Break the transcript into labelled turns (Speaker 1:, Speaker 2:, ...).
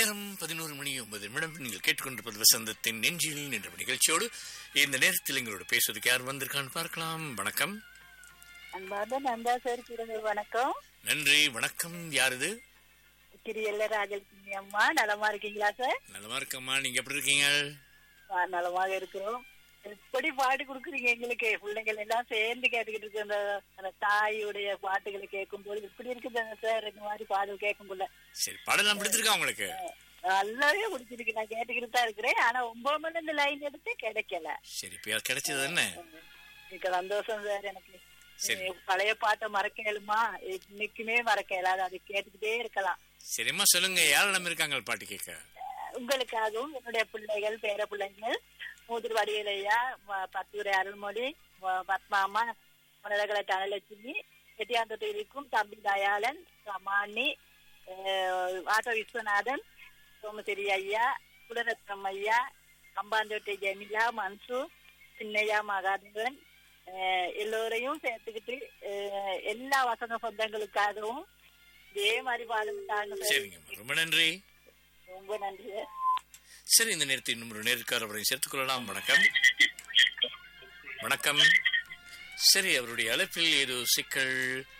Speaker 1: நேரம் பதினோரு மணி ஒன்பது நிமிடம் நீங்கள் கேட்டுக்கொண்டிருப்பது வசந்தத்தின் நெஞ்சில் என்ற நிகழ்ச்சியோடு இந்த நேரத்தில் எங்களோட பேசுவதற்கு யார் வந்திருக்கான்னு பார்க்கலாம் வணக்கம்
Speaker 2: அன்பார்ந்த நந்தா சார் கிருங்க வணக்கம்
Speaker 1: நன்றி வணக்கம் யார் இது
Speaker 2: திரு எல்ல ராஜலட்சுமி அம்மா நலமா இருக்கீங்களா சார்
Speaker 1: நலமா இருக்கம்மா நீங்க எப்படி இருக்கீங்க
Speaker 2: ஆ, நலமாக இருக்கிறோம் எப்படி பாட்டு கொடுக்குறீங்க எங்களுக்கு பிள்ளைகள் எல்லாம் சேர்ந்து கேட்டுக்கிட்டு இருக்கு அந்த அந்த தாயுடைய பாட்டுகளை கேட்கும்போது இப்படி இருக்குது சார் இந்த மாதிரி பாடல் கேட்கும்போது
Speaker 1: சரி பாடலாம் பிடிச்சிருக்கா உங்களுக்கு
Speaker 2: நல்லாவே பிடிச்சிருக்கு நான் கேட்டுக்கிட்டு தான் இருக்கிறேன் ஆனா ஒன்பது மணி இந்த லைன் எடுத்து கிடைக்கல
Speaker 1: சரி இப்ப கிடைச்சது என்ன
Speaker 2: மிக்க சந்தோஷம் சார் எனக்கு
Speaker 1: சரி.
Speaker 2: நீ பழைய பாட்டை மறக்க இயலுமா இன்னைக்குமே மறக்க இயலாது அது கேட்டுக்கிட்டே இருக்கலாம்
Speaker 1: சரிம்மா சொல்லுங்க யாரெல்லாம் இருக்காங்க பாட்டு கேட்க
Speaker 2: உங்களுக்காகவும் என்னுடைய பிள்ளைகள் பேர பிள்ளைகள் மூதிர் வடிவேலையா ம- பத்தூரை அருள்மொழி ம- பத்மாமா மனதகல தனலட்சுமி செட்டியாந்தோட்டை இருக்கும் தம்பி தயாளன் சமானி அஹ், ஆட்டோ விஸ்வநாதன் சோமசிரி ஐயா குலரத்னம் ஐயா கம்பாந்தோட்டை ஜெமிலா மன்சு சின்னையா மகாதேவன் அஹ், எல்லோரையும் சேர்த்துக்கிட்டு அஹ், எல்லா வசந்த சொந்தங்களுக்காகவும் இதே மாதிரி பாடுங்க
Speaker 1: சரிங்கம்மா ரொம்ப நன்றி
Speaker 2: ரொம்ப நன்றி சார்.
Speaker 1: சரி இந்த நேரத்தில் இன்னும் ஒரு நேர்கார் அவரை சேர்த்துக் கொள்ளலாம் வணக்கம் வணக்கம் சரி அவருடைய அழைப்பில் ஏதோ சிக்கல்